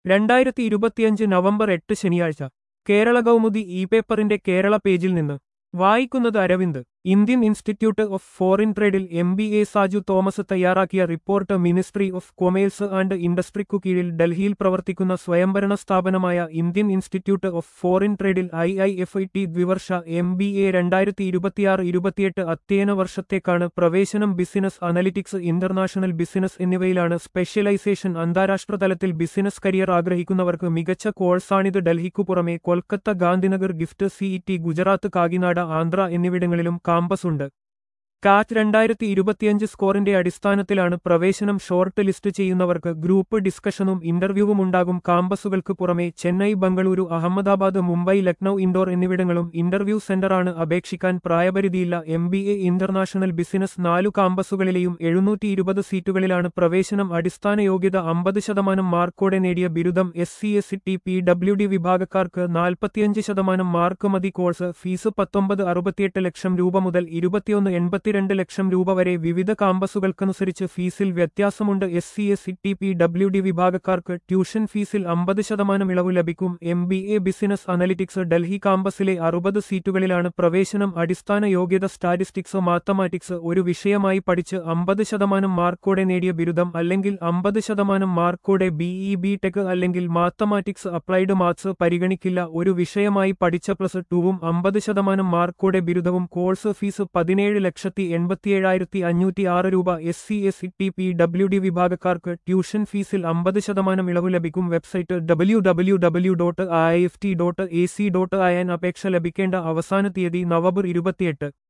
രണ്ടായിരത്തി ഇരുപത്തിയഞ്ച് നവംബർ എട്ട് ശനിയാഴ്ച കേരള കൗമുദി ഇ പേപ്പറിന്റെ കേരള പേജിൽ നിന്ന് വായിക്കുന്നത് Aravind Indian institute of foreign ട്രേഡിൽ M B A Saju Thomas തയ്യാറാക്കിയ report ministry of commerce and ഇൻഡസ്ട്രിക്കു കീഴിൽ ഡൽഹിയിൽ പ്രവർത്തിക്കുന്ന സ്വയംഭരണ സ്ഥാപനമായ ഇന്ത്യൻ ഇൻസ്റ്റിറ്റ്യൂട്ട് ഓഫ് ഫോറിൻ ട്രേഡിൽ ഐ ഐ എഫ് ഐ ടി ദ്വിവർഷ എം ബി എ രണ്ടായിരത്തി ഇരുപത്തിയാറ് ഇരുപത്തിയെട്ട് അധ്യയന വർഷത്തേക്കാണ് പ്രവേശനം ബിസിനസ് അനലിറ്റിക്സ് ഇന്റർനാഷണൽ ബിസിനസ് എന്നിവയിലാണ് സ്പെഷ്യലൈസേഷൻ അന്താരാഷ്ട്ര തലത്തിൽ ബിസിനസ് കരിയർ ആഗ്രഹിക്കുന്നവർക്ക് മികച്ച കോഴ്സാണിത് ഡൽഹിക്കു പുറമെ കൊൽക്കത്ത ഗാന്ധിനഗർ ഗിഫ്റ്റ് സിഇടി ഗുജറാത്ത് കാകിനാട ആന്ധ്ര എന്നിവിടങ്ങളിലും കാമ്പസ് ഉണ്ട് കാറ്റ് രണ്ടായിരത്തി ഇരുപത്തിയഞ്ച് സ്കോറിന്റെ അടിസ്ഥാനത്തിലാണ് പ്രവേശനം ഷോർട്ട് ലിസ്റ്റ് ചെയ്യുന്നവർക്ക് ഗ്രൂപ്പ് ഡിസ്കഷനും ഇന്റർവ്യൂവും ഉണ്ടാകും കാമ്പസുകൾക്ക് പുറമെ ചെന്നൈ ബംഗളൂരു അഹമ്മദാബാദ് മുംബൈ ലക്നൌ ഇൻഡോർ എന്നിവിടങ്ങളും ഇന്റർവ്യൂ സെന്ററാണ് അപേക്ഷിക്കാൻ പ്രായപരിധിയില്ല M B A international business നാലു കാമ്പസുകളിലെയും എഴുന്നൂറ്റി ഇരുപത് സീറ്റുകളിലാണ് പ്രവേശനം അടിസ്ഥാന യോഗ്യത അമ്പത് ശതമാനം മാർക്കോടെ നേടിയ ബിരുദം S C S T P W D വിഭാഗക്കാർക്ക് നാൽപ്പത്തിയഞ്ച് ശതമാനം മാർക്ക് മതി കോഴ്സ് ഫീസ് പത്തൊമ്പത് അറുപത്തിയെട്ട് ലക്ഷം രൂപ മുതൽ ഇരുപത്തിയൊന്ന് എൺപത്തിരണ്ട് ലക്ഷം രൂപ വരെ വിവിധ കാമ്പസുകൾക്കനുസരിച്ച് ഫീസിൽ വ്യത്യാസമുണ്ട് S C S T P W D വിഭാഗക്കാർക്ക് ട്യൂഷൻ ഫീസിൽ അമ്പത് ശതമാനം ഇളവ് ലഭിക്കും M B A business analytics Delhi കാമ്പസിലെ അറുപത് സീറ്റുകളിലാണ് പ്രവേശനം അടിസ്ഥാന യോഗ്യത സ്റ്റാറ്റിസ്റ്റിക്സ് മാത്തമാറ്റിക്സ് ഒരു വിഷയമായി പഠിച്ച് അമ്പത് ശതമാനം മാർക്കോടെ നേടിയ ബിരുദം അല്ലെങ്കിൽ അമ്പത് ശതമാനം മാർക്കോടെ ബിഇ ബി ടെക് അല്ലെങ്കിൽ മാത്തമാറ്റിക്സ് അപ്ലൈഡ് മാത്സ് പരിഗണിക്കില്ല ഒരു വിഷയമായി പഠിച്ച പ്ലസ് ടുവും അമ്പത് ശതമാനം മാർക്കോടെ ബിരുദവും കോഴ്സ് ഫീസ് പതിനേഴ് ലക്ഷത്തി എൺപത്തിയേഴായിരത്തി അഞ്ഞൂറ്റി ആറ് രൂപ S C S T P W D വിഭാഗക്കാർക്ക് ട്യൂഷൻ ഫീസിൽ അമ്പത് ശതമാനം ഇളവ് ലഭിക്കും website W W W dot I F T dot A C dot I N അപേക്ഷ ലഭിക്കേണ്ട അവസാന തീയതി നവംബർ ഇരുപത്തിയെട്ട്